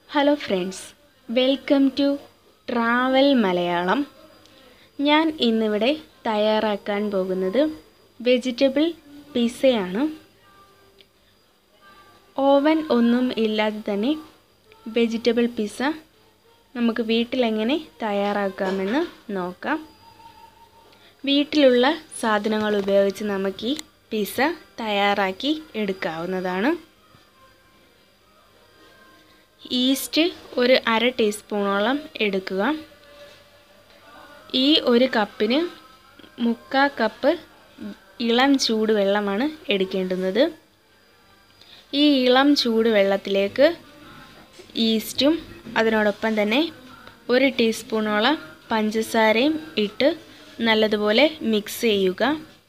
hello friends welcome to travel Malayalam ഞാൻ ഇന്നിവിടെ തയ്യാറാക്കാൻ പോകുന്നത് വെജിറ്റബിൾ പിസയാണ് ഓവൻ ഒന്നും ഇല്ലാതെ തന്നെ വെജിറ്റബിൾ പിസ്സ നമുക്ക് വീട്ടിലെങ്ങനെ തയ്യാറാക്കാമെന്ന് നോക്കാം വീട്ടിലുള്ള സാധനങ്ങൾ ഉപയോഗിച്ച് നമുക്ക് ഈ പിസ്സ തയ്യാറാക്കി എടുക്കാവുന്നതാണ് ഈസ്റ്റ് ഒരു അര ടീസ്പൂണോളം എടുക്കുക ഈ ഒരു കപ്പിന് മുക്കാ കപ്പ് ഇളം ചൂടുവെള്ളമാണ് എടുക്കേണ്ടുന്നത് ഈ ഇളം ചൂടുവെള്ളത്തിലേക്ക് ഈസ്റ്റും അതിനോടൊപ്പം തന്നെ ഒരു ടീസ്പൂണോളം പഞ്ചസാരയും ഇട്ട് നല്ലതുപോലെ മിക്സ് ചെയ്യുക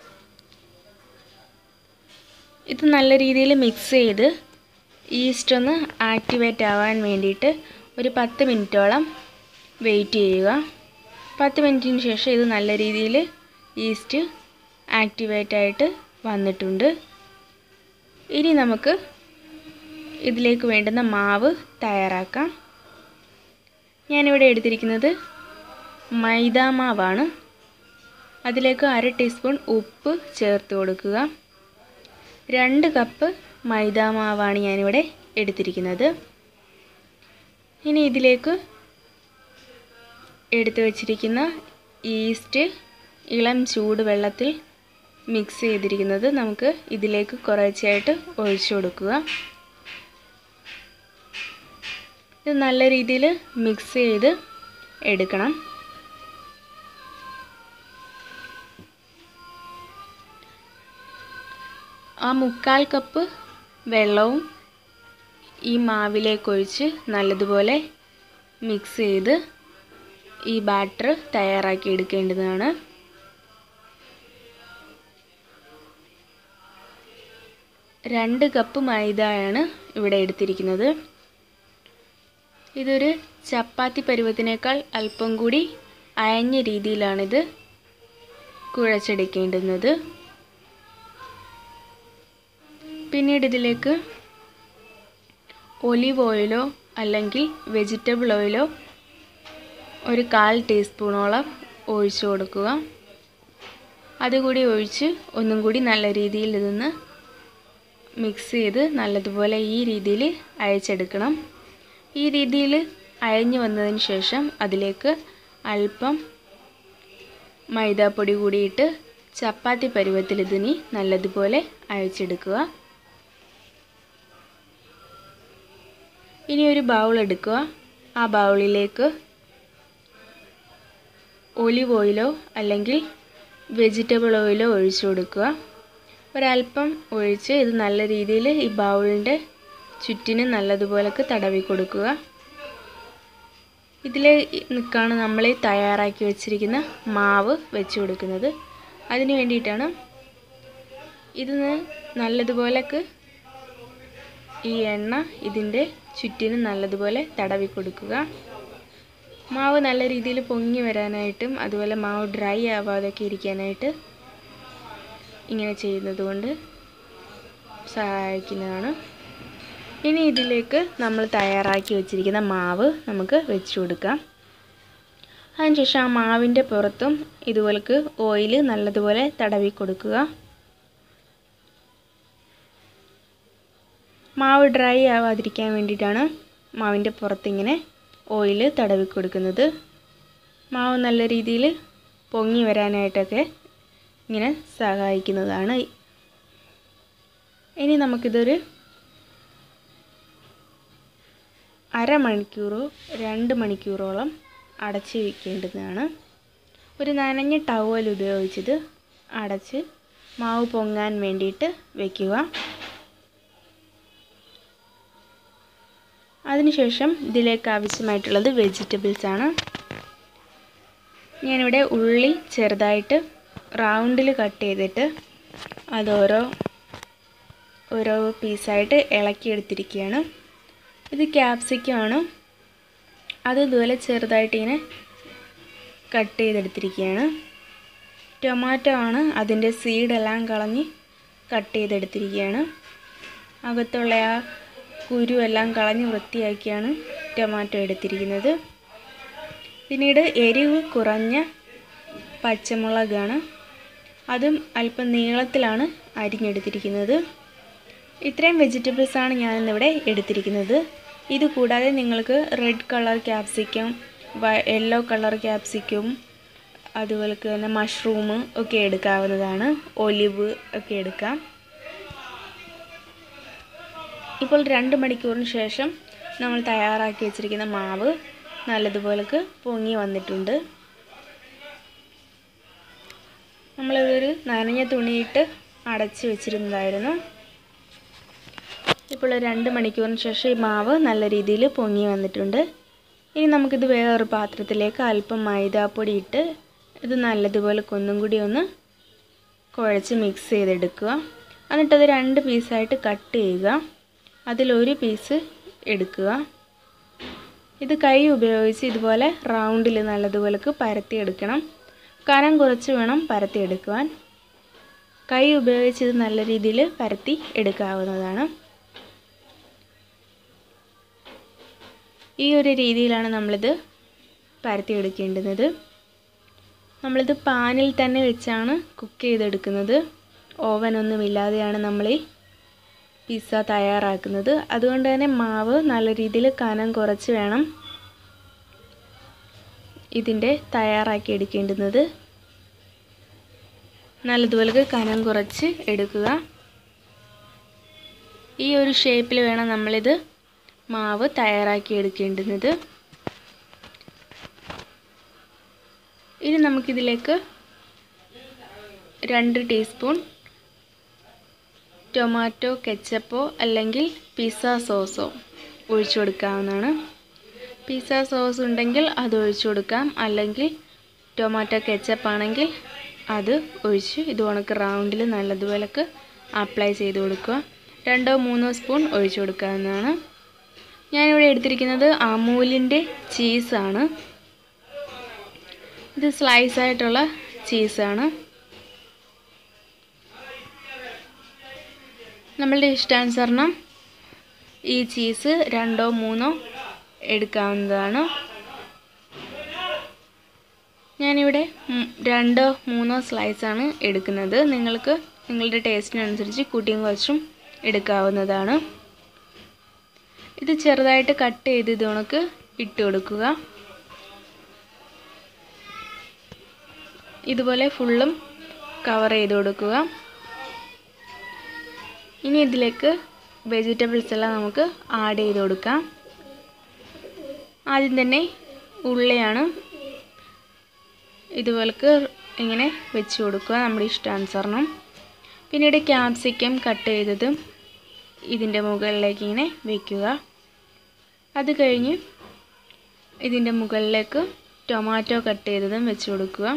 ഇത് നല്ല രീതിയിൽ മിക്സ് ചെയ്ത് ഈസ്റ്റ് ഒന്ന് ആക്ടിവേറ്റ് ആവാൻ വേണ്ടിയിട്ട് ഒരു പത്ത് മിനിറ്റോളം വെയിറ്റ് ചെയ്യുക പത്ത് മിനിറ്റിന് ശേഷം ഇത് നല്ല രീതിയിൽ ഈസ്റ്റ് ആക്ടിവേറ്റ് ആയിട്ട് വന്നിട്ടുണ്ട് ഇനി നമുക്ക് ഇതിലേക്ക് വേണ്ടുന്ന മാവ് തയ്യാറാക്കാം ഞാനിവിടെ എടുത്തിരിക്കുന്നത് മൈദ മാവാണ് അതിലേക്ക് അര ടീസ്പൂൺ ഉപ്പ് ചേർത്ത് കൊടുക്കുക രണ്ട് കപ്പ് മൈദ മാവാണ് ഞാനിവിടെ എടുത്തിരിക്കുന്നത് ഇനി ഇതിലേക്ക് എടുത്തു വച്ചിരിക്കുന്ന ഈസ്റ്റ് ഇളം ചൂട് വെള്ളത്തിൽ മിക്സ് ചെയ്തിരിക്കുന്നത് നമുക്ക് ഇതിലേക്ക് കുറച്ചായിട്ട് ഒഴിച്ചു കൊടുക്കുക ഇത് നല്ല രീതിയിൽ മിക്സ് ചെയ്ത് എടുക്കണം ആ മുക്കാൽ കപ്പ് വെള്ളവും ഈ മാവിലേക്ക് ഒഴിച്ച് നല്ലതുപോലെ മിക്സ് ചെയ്ത് ഈ ബാറ്റർ തയ്യാറാക്കി എടുക്കേണ്ടതാണ് രണ്ട് കപ്പ് മൈദയാണ് ഇവിടെ എടുത്തിരിക്കുന്നത് ഇതൊരു ചപ്പാത്തി പരുവത്തിനേക്കാൾ അല്പം കൂടി അയഞ്ഞ രീതിയിലാണിത് കുഴച്ചെടുക്കേണ്ടുന്നത് പിന്നീട് ഇതിലേക്ക് ഒലിവ് ഓയിലോ അല്ലെങ്കിൽ വെജിറ്റബിൾ ഓയിലോ ഒരു കാൽ ടീസ്പൂണോളം ഒഴിച്ചു കൊടുക്കുക അതുകൂടി ഒഴിച്ച് ഒന്നും കൂടി നല്ല രീതിയിൽ ഇതൊന്ന് മിക്സ് ചെയ്ത് നല്ലതുപോലെ ഈ രീതിയിൽ അയച്ചെടുക്കണം ഈ രീതിയിൽ അയഞ്ഞു വന്നതിന് ശേഷം അതിലേക്ക് അല്പം മൈദാപ്പൊടി കൂടിയിട്ട് ചപ്പാത്തി പരുവത്തിൽ ഇതിനി നല്ലതുപോലെ അയച്ചെടുക്കുക ഇനി ഒരു ബൗൾ എടുക്കുക ആ ബൗളിലേക്ക് ഒലിവ് ഓയിലോ അല്ലെങ്കിൽ വെജിറ്റബിൾ ഓയിലോ ഒഴിച്ചു കൊടുക്കുക ഒരല്പം ഒഴിച്ച് ഇത് നല്ല രീതിയിൽ ഈ ബൗളിൻ്റെ ചുറ്റിന് നല്ലതുപോലൊക്കെ തടവി കൊടുക്കുക ഇതിൽ നിൽക്കാണ് നമ്മൾ ഈ തയ്യാറാക്കി വെച്ചിരിക്കുന്ന മാവ് വെച്ച് കൊടുക്കുന്നത് അതിന് വേണ്ടിയിട്ടാണ് ഇത് നല്ലതുപോലൊക്കെ ഈ എണ്ണ ഇതിൻ്റെ ചുറ്റിന് നല്ലതുപോലെ തടവി കൊടുക്കുക മാവ് നല്ല രീതിയിൽ പൊങ്ങി വരാനായിട്ടും അതുപോലെ മാവ് ഡ്രൈ ആവാതൊക്കെ ഇരിക്കാനായിട്ട് ഇങ്ങനെ ചെയ്യുന്നത് കൊണ്ട് സഹായിക്കുന്നതാണ് ഇനി ഇതിലേക്ക് നമ്മൾ തയ്യാറാക്കി വെച്ചിരിക്കുന്ന മാവ് നമുക്ക് വെച്ച് കൊടുക്കാം അതിനുശേഷം ആ മാവിൻ്റെ പുറത്തും ഇതുപോലേക്ക് ഓയിൽ നല്ലതുപോലെ തടവി കൊടുക്കുക മാവ് ഡ്രൈ ആവാതിരിക്കാൻ വേണ്ടിയിട്ടാണ് മാവിൻ്റെ പുറത്തിങ്ങനെ ഓയിൽ തടവി കൊടുക്കുന്നത് മാവ് നല്ല രീതിയിൽ പൊങ്ങി വരാനായിട്ടൊക്കെ ഇങ്ങനെ സഹായിക്കുന്നതാണ് ഇനി നമുക്കിതൊരു അരമണിക്കൂറോ രണ്ട് മണിക്കൂറോളം അടച്ച് വയ്ക്കേണ്ടതാണ് ഒരു നനഞ്ഞ ടവൽ ഉപയോഗിച്ചത് അടച്ച് മാവ് പൊങ്ങാൻ വേണ്ടിയിട്ട് വയ്ക്കുക അതിനുശേഷം ഇതിലേക്ക് ആവശ്യമായിട്ടുള്ളത് വെജിറ്റബിൾസ് ആണ് ഞാനിവിടെ ഉള്ളി ചെറുതായിട്ട് റൗണ്ടിൽ കട്ട് ചെയ്തിട്ട് അതോരോ ഓരോ പീസായിട്ട് ഇളക്കിയെടുത്തിരിക്കുകയാണ് ഇത് ക്യാപ്സിക്കമാണ് അത് ഇതുപോലെ ചെറുതായിട്ട് ഇങ്ങനെ കട്ട് ചെയ്തെടുത്തിരിക്കുകയാണ് ടൊമാറ്റോ ആണ് അതിൻ്റെ സീഡെല്ലാം കളഞ്ഞ് കട്ട് ചെയ്തെടുത്തിരിക്കുകയാണ് അകത്തുള്ള ആ കുരു എല്ലാം കളഞ്ഞ് വൃത്തിയാക്കിയാണ് ടൊമാറ്റോ എടുത്തിരിക്കുന്നത് പിന്നീട് എരിവ് കുറഞ്ഞ പച്ചമുളകാണ് അതും അല്പം നീളത്തിലാണ് അരിഞ്ഞെടുത്തിരിക്കുന്നത് ഇത്രയും വെജിറ്റബിൾസാണ് ഞാനിന്നിവിടെ എടുത്തിരിക്കുന്നത് ഇത് കൂടാതെ നിങ്ങൾക്ക് red colour capsicum yellow colour capsicum അതുപോലെ തന്നെ മഷ്റൂം ഒക്കെ എടുക്കാവുന്നതാണ് ഒലിവ് ഒക്കെ എടുക്കാം ഇപ്പോൾ രണ്ട് മണിക്കൂറിന് ശേഷം നമ്മൾ തയ്യാറാക്കി വെച്ചിരിക്കുന്ന മാവ് നല്ലതുപോലെക്ക് പൊങ്ങി വന്നിട്ടുണ്ട് നമ്മളിതൊരു നനഞ്ഞ തുണിയിട്ട് അടച്ച് വെച്ചിരുന്നതായിരുന്നു ഇപ്പോൾ ഒരു രണ്ട് മണിക്കൂറിന് ശേഷം ഈ മാവ് നല്ല രീതിയിൽ പൊങ്ങി വന്നിട്ടുണ്ട് ഇനി നമുക്കിത് വേറൊരു പാത്രത്തിലേക്ക് അല്പം മൈദാപ്പൊടി ഇട്ട് ഇത് നല്ലതുപോലെ ഒന്നും കൂടി ഒന്ന് കുഴച്ച് മിക്സ് ചെയ്തെടുക്കുക എന്നിട്ടത് രണ്ട് പീസായിട്ട് കട്ട് ചെയ്യുക അതിലൊരു പീസ് എടുക്കുക ഇത് കൈ ഉപയോഗിച്ച് ഇതുപോലെ റൗണ്ടിൽ നല്ലതുപോലെ പരത്തിയെടുക്കണം കനം കുറച്ച് വേണം പരത്തിയെടുക്കുവാൻ കൈ ഉപയോഗിച്ച് ഇത് നല്ല രീതിയിൽ പരത്തി എടുക്കാവുന്നതാണ് ഈ ഒരു രീതിയിലാണ് നമ്മളിത് പരത്തിയെടുക്കേണ്ടുന്നത് നമ്മളിത് പാനിൽ തന്നെ വെച്ചാണ് കുക്ക് ചെയ്തെടുക്കുന്നത് ഓവനൊന്നുമില്ലാതെയാണ് നമ്മൾ ഈ പിസ്സ തയ്യാറാക്കുന്നത് അതുകൊണ്ട് തന്നെ മാവ് നല്ല രീതിയിൽ കനം കുറച്ച് വേണം ഇതിൻ്റെ തയ്യാറാക്കി എടുക്കേണ്ടുന്നത് നല്ലതുപോലെ കനം കുറച്ച് എടുക്കുക ഈ ഒരു ഷേപ്പിൽ വേണം നമ്മളിത് മാവ് തയ്യാറാക്കി എടുക്കേണ്ടുന്നത് ഇനി നമുക്കിതിലേക്ക് രണ്ട് ടീസ്പൂൺ ടൊമാറ്റോ കെച്ചപ്പോ അല്ലെങ്കിൽ പിസ്സ സോസോ ഒഴിച്ചു കൊടുക്കാവുന്നതാണ് പിസ്സ സോസ് ഉണ്ടെങ്കിൽ അത് ഒഴിച്ചു കൊടുക്കാം അല്ലെങ്കിൽ ടൊമാറ്റോ കെച്ചപ്പ് ആണെങ്കിൽ അത് ഒഴിച്ച് ഇത് ഉണക്ക് റൗണ്ടിൽ നല്ലതുപോലൊക്കെ അപ്ലൈ ചെയ്ത് കൊടുക്കുക രണ്ടോ മൂന്നോ സ്പൂൺ ഒഴിച്ചു കൊടുക്കാവുന്നതാണ് ഞാനിവിടെ എടുത്തിരിക്കുന്നത് അമൂലിൻ്റെ ചീസാണ് ഇത് സ്ലൈസ് ആയിട്ടുള്ള ചീസാണ് നമ്മളുടെ ഇഷ്ടാനുസരണം ഈ ചീസ് രണ്ടോ മൂന്നോ എടുക്കാവുന്നതാണ് ഞാനിവിടെ രണ്ടോ മൂന്നോ സ്ലൈസാണ് എടുക്കുന്നത് നിങ്ങൾക്ക് നിങ്ങളുടെ ടേസ്റ്റിനനുസരിച്ച് കൂട്ടിയും കുറച്ചും എടുക്കാവുന്നതാണ് ഇത് ചെറുതായിട്ട് കട്ട് ചെയ്ത് ഇത് ഉണക്ക് ഇട്ട് കൊടുക്കുക ഇതുപോലെ ഫുള്ളും കവർ ചെയ്ത് കൊടുക്കുക ഇനി ഇതിലേക്ക് വെജിറ്റബിൾസ് എല്ലാം നമുക്ക് ആഡ് ചെയ്ത് കൊടുക്കാം ആദ്യം തന്നെ ഉള്ളിയാണ് ഇതുപോലക്ക് ഇങ്ങനെ വെച്ച് കൊടുക്കുക നമ്മുടെ ഇഷ്ടാനുസരണം പിന്നീട് ക്യാപ്സിക്കം കട്ട് ചെയ്തതും ഇതിൻ്റെ മുകളിലേക്ക് ഇങ്ങനെ വയ്ക്കുക അത് കഴിഞ്ഞ് ഇതിൻ്റെ മുകളിലേക്ക് ടൊമാറ്റോ കട്ട് ചെയ്തതും വെച്ച് കൊടുക്കുക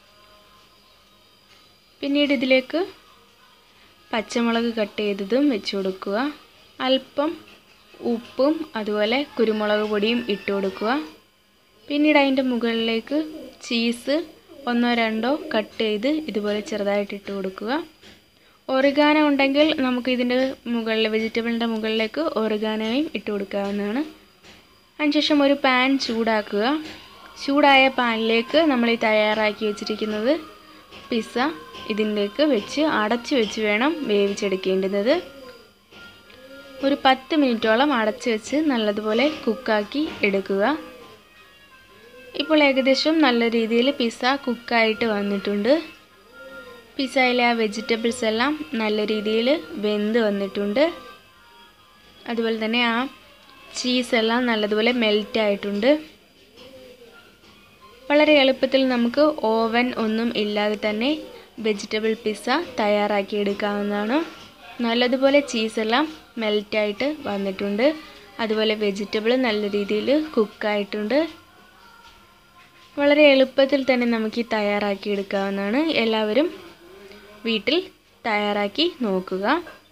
പിന്നീട് ഇതിലേക്ക് പച്ചമുളക് കട്ട് ചെയ്തതും വെച്ച് കൊടുക്കുക അല്പം ഉപ്പും അതുപോലെ കുരുമുളക് പൊടിയും ഇട്ട് കൊടുക്കുക പിന്നീട് അതിൻ്റെ മുകളിലേക്ക് ചീസ് ഒന്നോ രണ്ടോ കട്ട് ചെയ്ത് ഇതുപോലെ ചെറുതായിട്ട് ഇട്ട് കൊടുക്കുക ഒറിഗാനോ ഉണ്ടെങ്കിൽ നമുക്ക് ഇതിൻ്റെ മുകളിൽ വെജിറ്റബിളിൻ്റെ മുകളിലേക്ക് ഒറിഗാനോയും ഇട്ട് കൊടുക്കാവുന്നതാണ് അതിനുശേഷം ഒരു പാൻ ചൂടാക്കുക ചൂടായ പാനിലേക്ക് നമ്മൾ ഈ തയ്യാറാക്കി വെച്ചിരിക്കുന്നത് പിസ്സ ഇതിലേക്ക് വെച്ച് അടച്ച് വെച്ച് വേണം വേവിച്ചെടുക്കേണ്ടുന്നത് ഒരു പത്ത് മിനിറ്റോളം അടച്ച് വെച്ച് നല്ലതുപോലെ കുക്കാക്കി എടുക്കുക ഇപ്പോൾ ഏകദേശം നല്ല രീതിയിൽ പിസ്സ കുക്കായിട്ട് വന്നിട്ടുണ്ട് പിസ്സയിലെ ആ വെജിറ്റബിൾസ് എല്ലാം നല്ല രീതിയിൽ വെന്ത് വന്നിട്ടുണ്ട് അതുപോലെ തന്നെ ആ ചീസ് എല്ലാം നല്ലതുപോലെ മെൽറ്റ് ആയിട്ടുണ്ട് വളരെ എളുപ്പത്തിൽ നമുക്ക് ഓവൻ ഒന്നും ഇല്ലാതെ തന്നെ വെജിറ്റബിൾ പിസ്സ തയ്യാറാക്കി എടുക്കാവുന്നതാണ് നല്ലതുപോലെ ചീസെല്ലാം മെൽറ്റായിട്ട് വന്നിട്ടുണ്ട് അതുപോലെ വെജിറ്റബിൾ നല്ല രീതിയിൽ കുക്കായിട്ടുണ്ട് വളരെ എളുപ്പത്തിൽ തന്നെ നമുക്ക് ഈ തയ്യാറാക്കി എടുക്കാവുന്നതാണ് എല്ലാവരും വീട്ടിൽ തയ്യാറാക്കി നോക്കുക